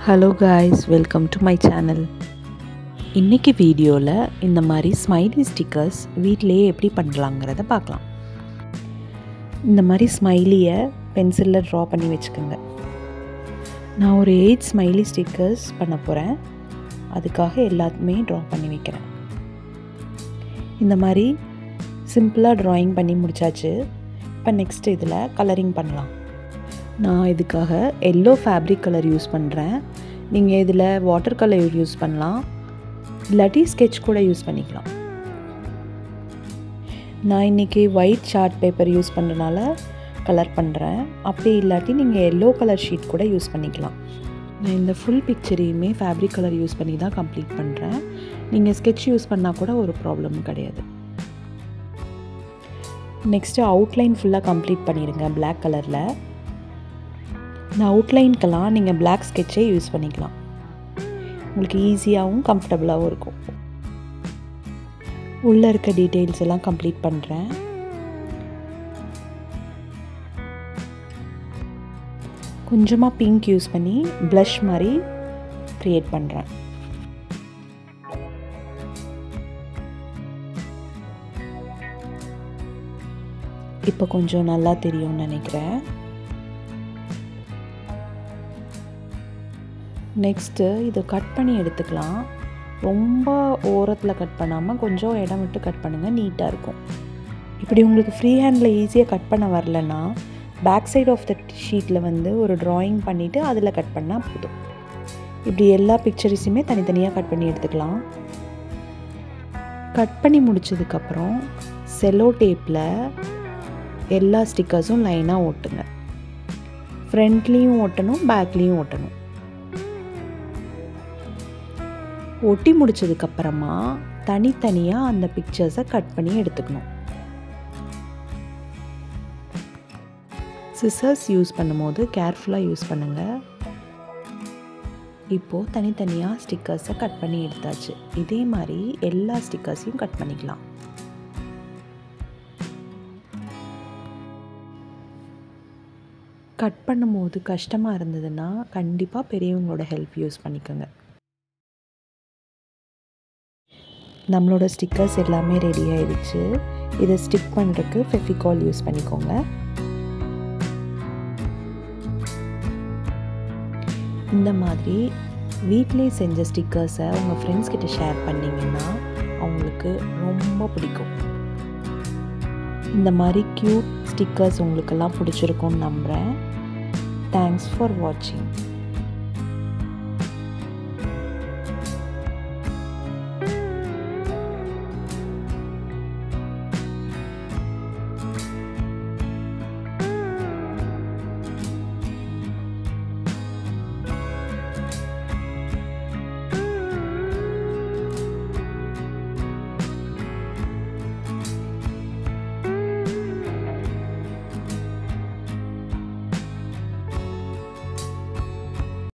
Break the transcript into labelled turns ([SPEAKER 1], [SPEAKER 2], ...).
[SPEAKER 1] hello guys welcome to my channel இன்றைக்கி வீடியோவில் இந்த மாதிரி ஸ்மைலி ஸ்டிக்கர்ஸ் வீட்டிலேயே எப்படி பண்ணலாங்கிறத பார்க்கலாம் இந்த மாதிரி ஸ்மைலியை பென்சிலில் ட்ரா பண்ணி வச்சுக்கோங்க நான் ஒரு எயிட் ஸ்மைலி ஸ்டிக்கர்ஸ் பண்ண போகிறேன் அதுக்காக எல்லாத்துமே ட்ரா பண்ணி வைக்கிறேன் இந்த மாதிரி சிம்பிளாக ட்ராயிங் பண்ணி முடித்தாச்சு இப்போ நெக்ஸ்ட் இதில் கலரிங் பண்ணலாம் நான் இதுக்காக எல்லோ ஃபேப்ரிக் கலர் யூஸ் பண்ணுறேன் நீங்கள் இதில் வாட்டர் கலர் யூஸ் பண்ணலாம் இல்லாட்டி ஸ்கெட்ச் கூட யூஸ் பண்ணிக்கலாம் நான் இன்றைக்கி ஒயிட் சார்ட் பேப்பர் யூஸ் பண்ணுறனால கலர் பண்ணுறேன் அப்படி இல்லாட்டி நீங்கள் எல்லோ கலர் ஷீட் கூட யூஸ் பண்ணிக்கலாம் நான் இந்த ஃபுல் பிக்சரையுமே ஃபேப்ரிக் கலர் யூஸ் பண்ணி தான் கம்ப்ளீட் பண்ணுறேன் நீங்கள் ஸ்கெட்ச் யூஸ் பண்ணால் கூட ஒரு ப்ராப்ளம் கிடையாது நெக்ஸ்ட்டு அவுட்லைன் ஃபுல்லாக கம்ப்ளீட் பண்ணிடுங்க பிளாக் கலரில் இந்த அவுட்லைனுக்கெல்லாம் நீங்கள் பிளாக் ஸ்கெட்சே யூஸ் பண்ணிக்கலாம் உங்களுக்கு ஈஸியாகவும் கம்ஃபர்டபுளாகவும் இருக்கும் உள்ளே இருக்க டீட்டெயில்ஸ் எல்லாம் கம்ப்ளீட் பண்ணுறேன் கொஞ்சமாக பிங்க் யூஸ் பண்ணி ப்ளஷ் மாதிரி க்ரியேட் பண்ணுறேன் இப்போ கொஞ்சம் நல்லா தெரியும்னு நினைக்கிறேன் நெக்ஸ்ட்டு இதை கட் பண்ணி எடுத்துக்கலாம் ரொம்ப ஓரத்தில் கட் பண்ணாமல் கொஞ்சம் இடம் விட்டு கட் பண்ணுங்கள் நீட்டாக இருக்கும் இப்படி உங்களுக்கு ஃப்ரீ ஹேண்டில் ஈஸியாக கட் பண்ண வரலன்னா பேக் சைட் ஆஃப் த ஷீட்டில் வந்து ஒரு ட்ராயிங் பண்ணிவிட்டு அதில் கட் பண்ணால் போதும் இப்படி எல்லா பிக்சர்ஸுமே தனித்தனியாக கட் பண்ணி எடுத்துக்கலாம் கட் பண்ணி முடிச்சதுக்கப்புறம் செல்லோ டேப்பில் எல்லா ஸ்டிக்கர்ஸும் லைனாக ஓட்டுங்க ஃப்ரண்ட்லேயும் ஓட்டணும் பேக்லேயும் ஓட்டணும் ஒட்டி முடிச்சதுக்கப்புறமா தனித்தனியாக அந்த பிக்சர்ஸை கட் பண்ணி எடுத்துக்கணும் சிசர்ஸ் யூஸ் பண்ணும்போது கேர்ஃபுல்லாக யூஸ் பண்ணுங்கள் இப்போது தனித்தனியாக ஸ்டிக்கர்ஸை கட் பண்ணி எடுத்தாச்சு இதே மாதிரி எல்லா ஸ்டிக்கர்ஸையும் கட் பண்ணிக்கலாம் கட் பண்ணும்போது கஷ்டமாக இருந்ததுன்னா கண்டிப்பாக பெரியவங்களோட ஹெல்ப் யூஸ் பண்ணிக்கோங்க நம்மளோட ஸ்டிக்கர்ஸ் எல்லாமே ரெடி ஆயிடுச்சு இதை ஸ்டிக் பண்ணுறதுக்கு ஃபெஃபிகால் யூஸ் பண்ணிக்கோங்க இந்த மாதிரி வீட்டிலே செஞ்ச ஸ்டிக்கர்ஸை உங்கள் ஃப்ரெண்ட்ஸ் கிட்ட ஷேர் பண்ணிங்கன்னா அவங்களுக்கு ரொம்ப பிடிக்கும் இந்த மாதிரி க்யூட் ஸ்டிக்கர்ஸ் உங்களுக்கெல்லாம் பிடிச்சிருக்கும்னு நம்புகிறேன் தேங்க்ஸ் ஃபார் வாட்சிங்